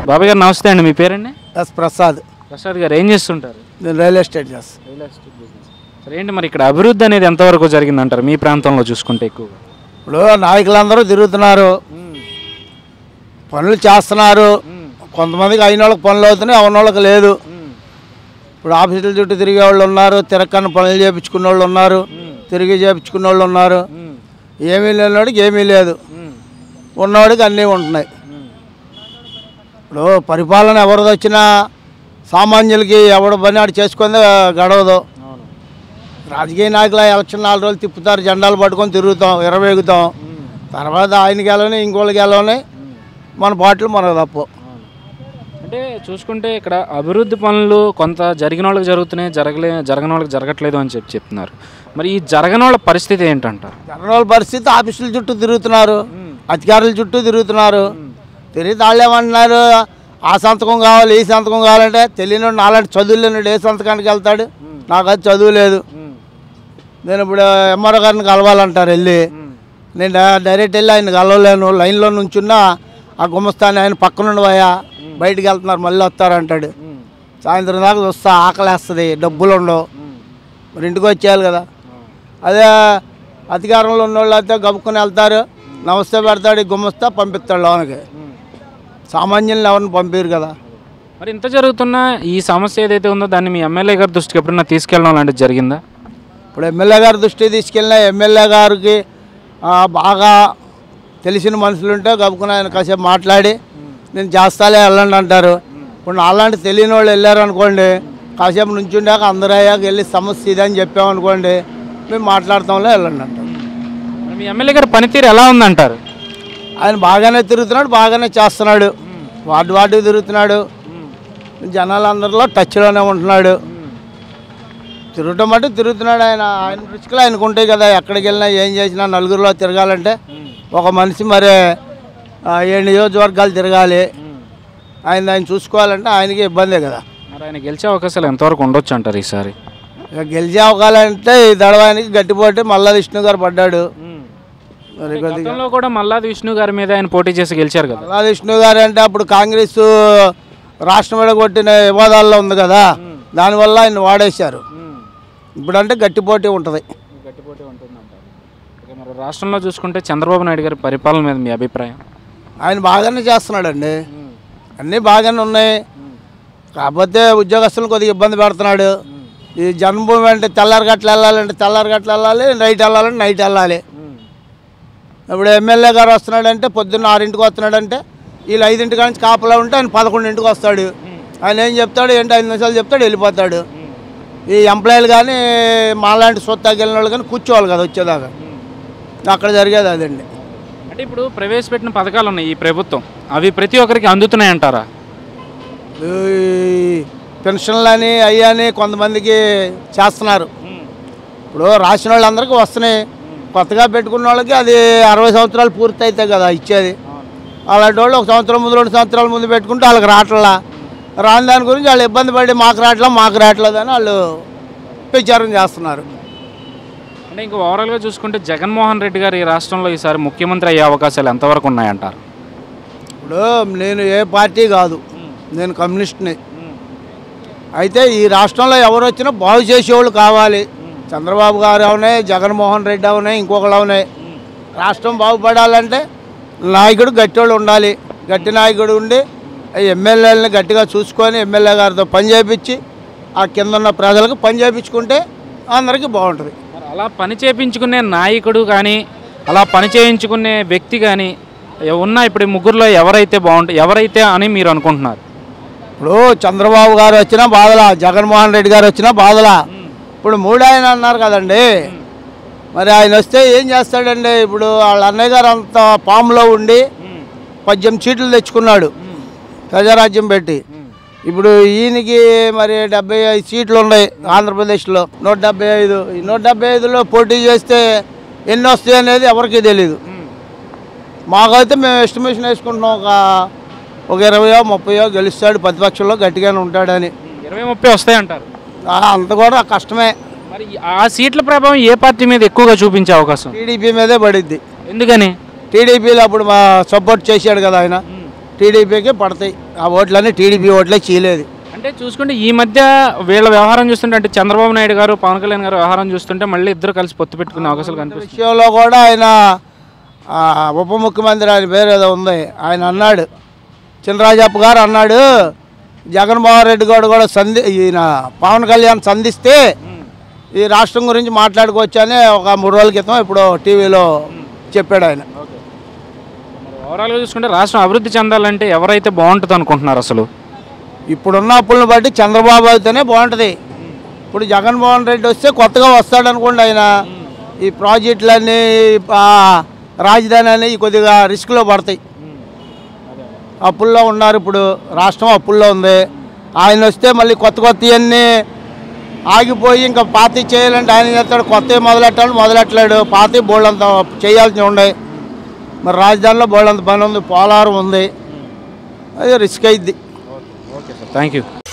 బాబాయ్ గారు నమస్తే అండి మీ పేరండి ఎస్ ప్రసాద్ ప్రసాద్ గారు ఏం చేస్తుంటారు నేను రియల్ ఎస్టేట్ చేస్తాను రియల్ ఎస్టేట్ బిజినెస్ సరే ఏంటి మరి ఇక్కడ అభివృద్ధి అనేది ఎంతవరకు జరిగిందంటారు మీ ప్రాంతంలో చూసుకుంటే ఎక్కువగా ఇప్పుడు నాయకులందరూ తిరుగుతున్నారు పనులు చేస్తున్నారు కొంతమందికి అయిన వాళ్ళకి పనులు అవుతున్నాయి అవన వాళ్ళకి లేదు ఇప్పుడు ఆఫీసుల చుట్టూ తిరిగే వాళ్ళు ఉన్నారు తిరక్కని పనులు చేయించుకున్న వాళ్ళు ఉన్నారు తిరిగి చేయించుకున్న వాళ్ళు ఉన్నారు ఏమీ లేనివాడికి ఏమీ లేదు ఉన్నవాడికి అన్నీ ఉంటున్నాయి ఇప్పుడు పరిపాలన ఎవరిది వచ్చినా సామాన్యులకి ఎవడు పని ఆడు చేసుకుందే గడవదు రాజకీయ నాయకులు ఎలక్షన్ నాలుగు రోజులు తిప్పుతారు జెండాలు పట్టుకొని తిరుగుతాం ఎగతాం తర్వాత ఆయనకి వెళ్ళని ఇంకోళ్ళకి వెళ్ళని మన పాటలు మనకు తప్పు అంటే చూసుకుంటే ఇక్కడ అభివృద్ధి పనులు కొంత జరిగిన వాళ్ళకి జరుగుతున్నాయి జరగలే జరగని వాళ్ళకి జరగట్లేదు అని చెప్పి చెప్తున్నారు మరి ఈ జరగని వాళ్ళ పరిస్థితి ఏంటంటారు జగన్ వాళ్ళ పరిస్థితి ఆఫీసుల చుట్టూ తిరుగుతున్నారు అధికారుల చుట్టూ తిరుగుతున్నారు తిరిగి వాళ్ళు ఏమంటున్నారు ఆ సంతకం కావాలి ఈ సంతకం కావాలంటే తెలియని నాలాంటి చదువు లేనివాడు ఏ సంతకానికి వెళ్తాడు నాకు అది చదువు లేదు నేను ఇప్పుడు ఎంఆర్ఓ గారిని కలవాలంటారు వెళ్ళి నేను డై- డైరెక్ట్ వెళ్ళి ఆయన కలవలేను లైన్లో నుంచున్నా ఆ గుమస్తాని ఆయన పక్కనుండి పోయా బయటికి వెళ్తున్నారు మళ్ళీ వస్తారంటాడు సాయంత్రం దాకా చూస్తా ఆకలేస్తుంది డబ్బులు ఉండవు మరి ఇంటికి వచ్చేయాలి కదా అదే అధికారంలో ఉన్న వాళ్ళు అయితే గబుక్కుని వెళ్తారు నమస్తే పెడతాడు ఈ గుమస్తా పంపిస్తాడు లోనకి సామాన్యులను ఎవరిని పంపిరు కదా మరి ఇంత జరుగుతున్న ఈ సమస్య ఏదైతే ఉందో దాన్ని మీ ఎమ్మెల్యే గారి దృష్టికి ఎప్పుడన్నా తీసుకెళ్ళడం లాంటిది జరిగిందా ఇప్పుడు ఎమ్మెల్యే గారి దృష్టి తీసుకెళ్ళిన ఎమ్మెల్యే గారికి ఆ, బాగా తెలిసిన మనుషులు ఉంటే గబుకుని ఆయన కాసేపు మాట్లాడి నేను చేస్తాలే వెళ్ళండి అంటారు ఇప్పుడు అలాంటి తెలియని వాళ్ళు వెళ్ళారు అనుకోండి కాసేపు నుంచుండాక అందరూ అయ్యాక వెళ్ళి సమస్య ఇదని చెప్పామనుకోండి మేము మాట్లాడతాంలే వెళ్ళండి అంటారు మరి మీ ఎమ్మెల్యే గారి పనితీరు ఎలా ఉందంటారు ఆయన బాగానే తిరుగుతున్నాడు బాగానే చేస్తున్నాడు వార్డు వార్డు తిరుగుతున్నాడు జనాలందరిలో టచ్లోనే ఉంటున్నాడు తిరగటం అంటే తిరుగుతున్నాడు ఆయన ఆయన రుచికలు ఆయనకు ఉంటాయి కదా ఎక్కడికి వెళ్ళినా ఏం చేసినా నలుగురిలో తిరగాలంటే ఒక మనిషి మరి ఆ, ఏడు నియోజకవర్గాలు తిరగాలి ఆయన ఆయన చూసుకోవాలంటే ఆయనకి ఇబ్బందే కదా మరి ఆయన గెలిచే అవకాశాలు ఎంతవరకు ఉండొచ్చు అంటారు ఈసారి ఇక గెలిచే అవకాశాలంటే ఈ దడవ ఆయనకి గట్టిపోటీ మల్లా విష్ణు గారు పడ్డాడు మరి కొద్దిగా గతంలో కూడా మల్లాది విష్ణు గారి మీద ఆయన పోటీ చేసి గెలిచారు కదా మల్లా విష్ణు గారు అంటే అప్పుడు కాంగ్రెస్ రాష్ట్రం విడగొట్టిన వివాదాల్లో ఉంది కదా దానివల్ల ఆయన వాడేశారు ఇప్పుడంటే గట్టి పోటీ ఉంటుంది గట్టి పోటీ ఉంటుందంటారు ఓకే మరి రాష్ట్రంలో చూసుకుంటే చంద్రబాబు నాయుడు గారి పరిపాలన మీద మీ అభిప్రాయం ఆయన బాగానే చేస్తున్నాడండి అన్నీ బాగానే ఉన్నాయి కాకపోతే ఉద్యోగస్తులు కొద్దిగా ఇబ్బంది పెడుతున్నాడు ఈ జన్మభూమి అంటే తెల్లారి గట్ల వెళ్ళాలంటే తెల్లారి గట్ల వెళ్ళాలి నైట్ వెళ్ళాలంటే నైట్ వెళ్ళాలి ఇప్పుడు ఎమ్మెల్యే గారు వస్తున్నాడంటే పొద్దున్న ఆరింటికి వస్తున్నాడంటే వీళ్ళు ఐదింటి నుంచి కాపలా ఉంటే ఆయన పదకొండింటికి వస్తాడు ఆయన ఏం చెప్తాడు ఏంటి ఐదు నిమిషాలు చెప్తాడు వెళ్ళిపోతాడు ఈ ఎంప్లాయీలు కానీ మాలాంటి సొత్తాకి వెళ్ళిన వాళ్ళు కానీ కూర్చోవాలి కదా వచ్చేదాకా అక్కడ జరిగేది అదండి అంటే ఇప్పుడు ప్రవేశపెట్టిన పథకాలు ఉన్నాయి ఈ ప్రభుత్వం అవి ప్రతి ఒక్కరికి అందుతున్నాయి అంటారా ఈ పెన్షన్లని అయ్యని కొంతమందికి చేస్తున్నారు ఇప్పుడు రాసిన వాళ్ళందరికీ వస్తున్నాయి కొత్తగా పెట్టుకున్న వాళ్ళకి అది అరవై సంవత్సరాలు పూర్తి అవుతాయి కదా ఇచ్చేది అలాంటి వాళ్ళు ఒక సంవత్సరం ముందు రెండు సంవత్సరాల ముందు పెట్టుకుంటే వాళ్ళకి రావట్లా రాని దాని గురించి వాళ్ళు ఇబ్బంది పడి మాకు రావట్లా మాకు రావట్లేదు అని వాళ్ళు ప్రచారం చేస్తున్నారు అంటే ఇంకా ఓవరాల్గా చూసుకుంటే జగన్మోహన్ రెడ్డి గారు ఈ రాష్ట్రంలో ఈసారి ముఖ్యమంత్రి అయ్యే అవకాశాలు ఎంతవరకు ఉన్నాయంటారు ఇప్పుడు నేను ఏ పార్టీ కాదు నేను కమ్యూనిస్ట్ని అయితే ఈ రాష్ట్రంలో ఎవరు వచ్చినా బాగు చేసేవాళ్ళు కావాలి చంద్రబాబు గారు అవునాయి జగన్మోహన్ రెడ్డి అవునాయి ఇంకొకరు అవునాయి రాష్ట్రం బాగుపడాలంటే నాయకుడు గట్టివాళ్ళు ఉండాలి గట్టి నాయకుడు ఉండి ఎమ్మెల్యేలని గట్టిగా చూసుకొని ఎమ్మెల్యే గారితో పని చేయించి ఆ కింద ఉన్న ప్రజలకు పని చేయించుకుంటే అందరికీ బాగుంటుంది మరి అలా పని చేయించుకునే నాయకుడు కానీ అలా పని చేయించుకునే వ్యక్తి కానీ ఉన్న ఇప్పుడు ఈ ముగ్గురులో ఎవరైతే బాగుంటుంది ఎవరైతే అని మీరు అనుకుంటున్నారు ఇప్పుడు చంద్రబాబు గారు వచ్చినా బాధలా జగన్మోహన్ రెడ్డి గారు వచ్చినా బాధలా ఇప్పుడు మూడు ఆయన అన్నారు కదండి మరి ఆయన వస్తే ఏం చేస్తాడండి ఇప్పుడు వాళ్ళ అన్నయ్య గారు అంత పాములో ఉండి పద్దెనిమిది సీట్లు తెచ్చుకున్నాడు ప్రజారాజ్యం పెట్టి ఇప్పుడు ఈయనకి మరి డెబ్బై ఐదు సీట్లు ఉన్నాయి ఆంధ్రప్రదేశ్లో నూట డెబ్బై ఐదు ఈ నూట డెబ్బై ఐదులో పోటీ చేస్తే ఎన్ని వస్తాయి అనేది ఎవరికీ తెలియదు మాకైతే మేము ఎస్టిమేషన్ వేసుకుంటున్నాం ఒక ఒక ఇరవయో ముప్పయో గెలుస్తాడు ప్రతిపక్షంలో గట్టిగానే ఉంటాడని ఇరవై ముప్పై వస్తాయి అంటారు ఆ, అంత కూడా కష్టమే మరి ఆ సీట్ల ప్రభావం ఏ పార్టీ మీద ఎక్కువగా చూపించే అవకాశం టీడీపీ మీదే పడిద్ది ఎందుకని టీడీపీలో అప్పుడు మా సపోర్ట్ చేశాడు కదా ఆయన టీడీపీకి పడతాయి ఆ ఓట్లన్నీ టీడీపీ ఓట్లే చేయలేదు అంటే చూసుకుంటే ఈ మధ్య వీళ్ళ వ్యవహారం చూస్తుంటే అంటే చంద్రబాబు నాయుడు గారు పవన్ కళ్యాణ్ గారు వ్యవహారం చూస్తుంటే మళ్ళీ ఇద్దరు కలిసి పొత్తు పెట్టుకునే అవకాశాలు కనిపిస్తుంది విషయంలో కూడా ఆయన ఆ, ఉప ముఖ్యమంత్రి ఆయన పేరు ఏదో ఉంది ఆయన అన్నాడు చినరాజప్ప గారు అన్నాడు జగన్మోహన్ రెడ్డి గారు కూడా సంధి ఈయన పవన్ కళ్యాణ్ సంధిస్తే ఈ రాష్ట్రం గురించి మాట్లాడుకోవచ్చు అని ఒక మూడు రోజుల క్రితం ఇప్పుడు టీవీలో చెప్పాడు ఆయన ఓవరాల్గా చూసుకుంటే రాష్ట్రం అభివృద్ధి చెందాలంటే ఎవరైతే బాగుంటుంది అనుకుంటున్నారు అసలు ఇప్పుడున్న అప్పులను బట్టి చంద్రబాబు అయితేనే బాగుంటుంది ఇప్పుడు జగన్మోహన్ రెడ్డి వస్తే కొత్తగా వస్తాడు అనుకోండి ఆయన ఈ ప్రాజెక్టులన్నీ ఆ, రాజధాని అని కొద్దిగా రిస్క్లో పడతాయి అప్పుల్లో ఉన్నారు ఇప్పుడు రాష్ట్రం అప్పుల్లో ఉంది ఆయన వస్తే మళ్ళీ కొత్త కొత్తవన్నీ ఆగిపోయి ఇంకా పాత చేయాలంటే ఆయన చేస్తాడు కొత్తవి మొదలెట్టాలి మొదలెట్టలేడు పాత బోళ్ళంత చేయాల్సి ఉన్నాయి మరి రాజధానిలో బోళ్ళంత పని ఉంది పోలవరం ఉంది అది రిస్క్ అయింది ఓకే సార్ థ్యాంక్ యూ